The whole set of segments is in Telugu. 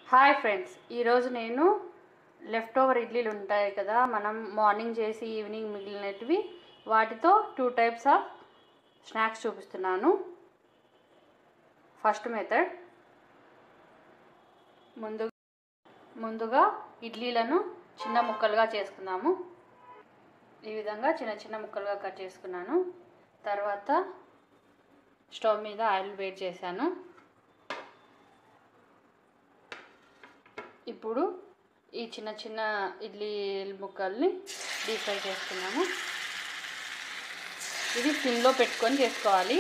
హాయ్ ఫ్రెండ్స్ ఈరోజు నేను లెఫ్ట్ ఓవర్ ఇడ్లీలు ఉంటాయి కదా మనం మార్నింగ్ చేసి ఈవినింగ్ మిగిలినటివి వాటితో టూ టైప్స్ ఆఫ్ స్నాక్స్ చూపిస్తున్నాను ఫస్ట్ మెథడ్ ముందు ముందుగా ఇడ్లీలను చిన్న ముక్కలుగా చేసుకుందాము ఈ విధంగా చిన్న చిన్న ముక్కలుగా కట్ చేసుకున్నాను తర్వాత స్టవ్ మీద ఆయిల్ వేడి చేశాను ఇప్పుడు ఈ చిన్న చిన్న ఇడ్లీ ముక్కల్ని డీప్ ఫ్రై చేసుకున్నాము ఇది సిమ్లో పెట్టుకొని చేసుకోవాలి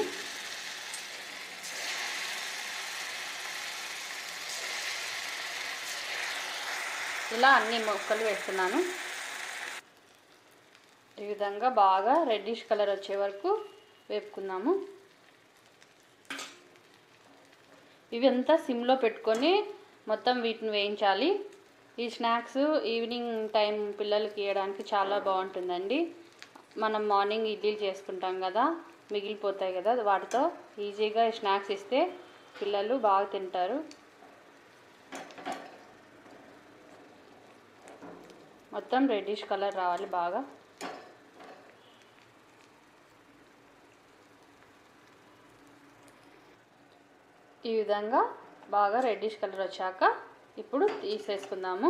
ఇలా అన్ని ముక్కలు వేస్తున్నాను ఈ విధంగా బాగా రెడ్డిష్ కలర్ వచ్చే వరకు వేపుకుందాము ఇవి అంతా సిమ్లో పెట్టుకొని మొత్తం వీటిని వేయించాలి ఈ స్నాక్స్ ఈవినింగ్ టైం పిల్లలకి ఇవ్వడానికి చాలా బాగుంటుందండి మనం మార్నింగ్ ఇడ్లీలు చేసుకుంటాం కదా మిగిలిపోతాయి కదా వాటితో ఈజీగా ఈ స్నాక్స్ ఇస్తే పిల్లలు బాగా తింటారు మొత్తం రెడ్డిష్ కలర్ రావాలి బాగా ఈ విధంగా బాగా రెడ్డిష్ కలర్ వచ్చాక ఇప్పుడు తీసేసుకుందాము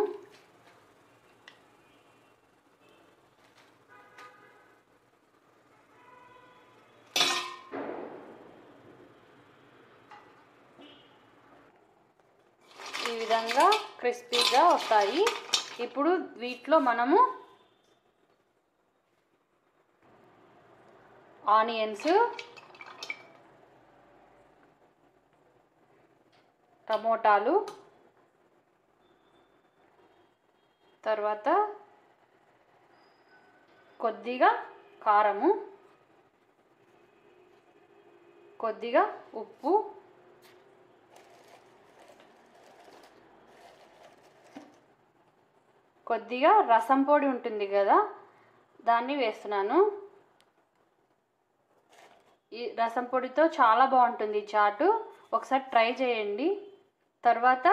ఈ విధంగా క్రిస్పీగా వస్తాయి ఇప్పుడు వీటిలో మనము ఆనియన్స్ టమోటాలు తర్వాత కొద్దిగా కారము కొద్దిగా ఉప్పు కొద్దిగా రసం పొడి ఉంటుంది కదా దాన్ని వేస్తున్నాను ఈ రసం పొడితో చాలా బాగుంటుంది ఈ చాటు ఒకసారి ట్రై చేయండి తర్వాత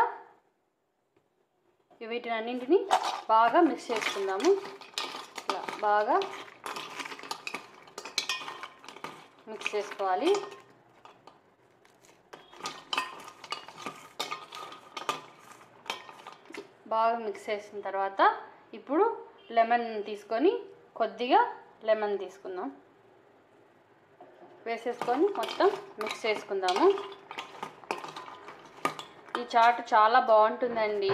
వీటిని అన్నింటిని బాగా మిక్స్ చేసుకుందాము ఇలా బాగా మిక్స్ చేసుకోవాలి బాగా మిక్స్ చేసిన తర్వాత ఇప్పుడు లెమన్ తీసుకొని కొద్దిగా లెమన్ తీసుకుందాం వేసేసుకొని మొత్తం మిక్స్ చేసుకుందాము ఈ చాట్ చాలా బాగుంటుందండి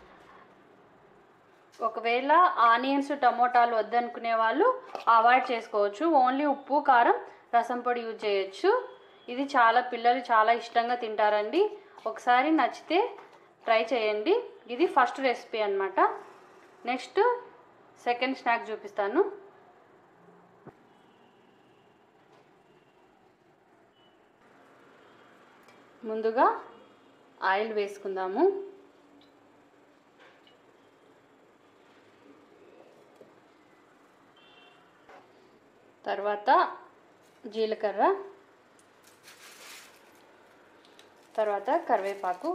ఒకవేళ ఆనియన్స్ టమోటాలు వద్దనుకునే వాళ్ళు అవాయిడ్ చేసుకోవచ్చు ఓన్లీ ఉప్పు కారం రసం పొడి యూజ్ చేయొచ్చు ఇది చాలా పిల్లలు చాలా ఇష్టంగా తింటారండి ఒకసారి నచ్చితే ట్రై చేయండి ఇది ఫస్ట్ రెసిపీ అనమాట నెక్స్ట్ సెకండ్ స్నాక్ చూపిస్తాను ముందుగా ఆయిల్ వేసుకుందాము తర్వాత జీలకర్ర తర్వాత కరివేపాకు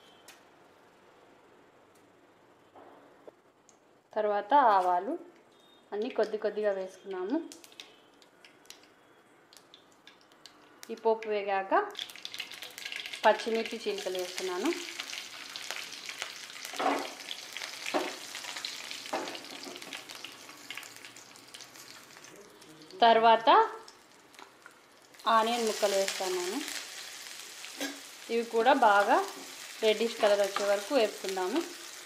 తర్వాత ఆవాలు అన్నీ కొద్ది కొద్దిగా వేసుకున్నాము ఈ పోపు వేగాక పచ్చిమిర్చి చీలికలు వేస్తున్నాను తర్వాత ఆనియన్ ముక్కలు వేస్తాను నేను ఇవి కూడా బాగా రెడ్డిష్ కలర్ వచ్చే వరకు వేపుకుందాము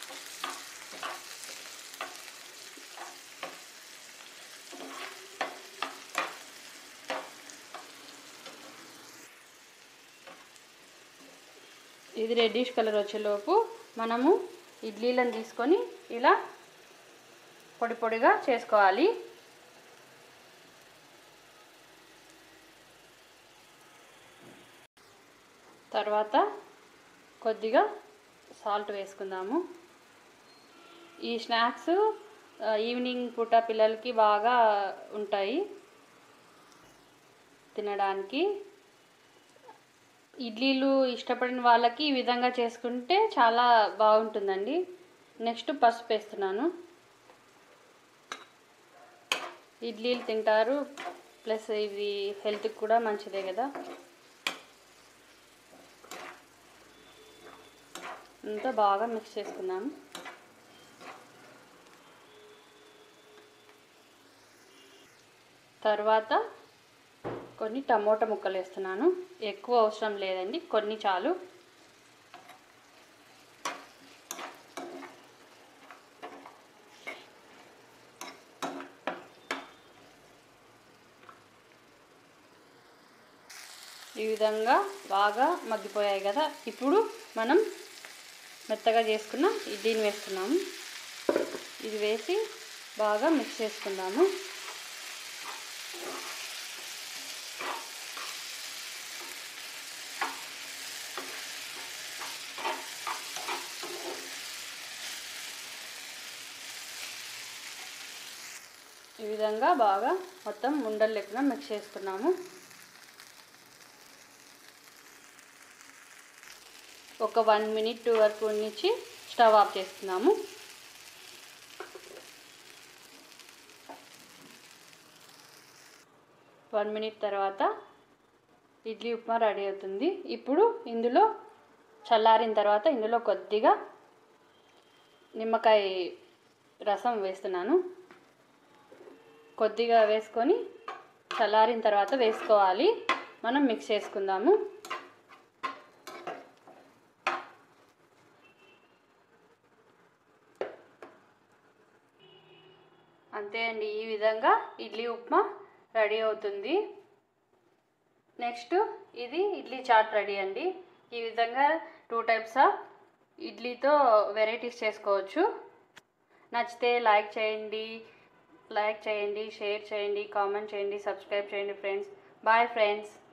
ఇది రెడ్డిష్ కలర్ వచ్చేలోపు మనము ఇడ్లీలను తీసుకొని ఇలా పొడి పొడిగా చేసుకోవాలి తర్వాత కొద్దిగా సాల్ట్ వేసుకుందాము ఈ స్నాక్స్ ఈవినింగ్ పూట పిల్లలకి బాగా ఉంటాయి తినడానికి ఇడ్లీలు ఇష్టపడిన వాళ్ళకి ఈ విధంగా చేసుకుంటే చాలా బాగుంటుందండి నెక్స్ట్ పసుపు వేస్తున్నాను ఇడ్లీలు తింటారు ప్లస్ ఇవి హెల్త్కి కూడా మంచిదే కదా అంతా బాగా మిక్స్ చేసుకున్నాము తర్వాత కొన్ని టమోటా ముక్కలు వేస్తున్నాను ఎక్కువ అవసరం లేదండి కొన్ని చాలు ఈ విధంగా బాగా మగ్గిపోయాయి కదా ఇప్పుడు మనం మెత్తగా చేసుకున్న ఇడ్లీని వేస్తున్నాము ఇది వేసి బాగా మిక్స్ చేసుకుందాము ఈ విధంగా బాగా మొత్తం ఉండలు లెక్కన మిక్స్ చేసుకున్నాము ఒక వన్ మినిట్ వరకు ఉంచి స్టవ్ ఆఫ్ చేస్తున్నాము వన్ మినిట్ తర్వాత ఇడ్లీ ఉప్మా రెడీ అవుతుంది ఇప్పుడు ఇందులో చల్లారిన తర్వాత ఇందులో కొద్దిగా నిమ్మకాయ రసం వేస్తున్నాను కొద్దిగా వేసుకొని చల్లారిన తర్వాత వేసుకోవాలి మనం మిక్స్ చేసుకుందాము అంతే అండి ఈ విధంగా ఇడ్లీ ఉప్మా రెడీ అవుతుంది నెక్స్ట్ ఇది ఇడ్లీ చాట్ రెడీ అండి ఈ విధంగా టూ టైప్స్ ఆఫ్ ఇడ్లీతో వెరైటీస్ చేసుకోవచ్చు నచ్చితే లైక్ చేయండి లైక్ చేయండి షేర్ చేయండి కామెంట్ చేయండి సబ్స్క్రైబ్ చేయండి ఫ్రెండ్స్ బాయ్ ఫ్రెండ్స్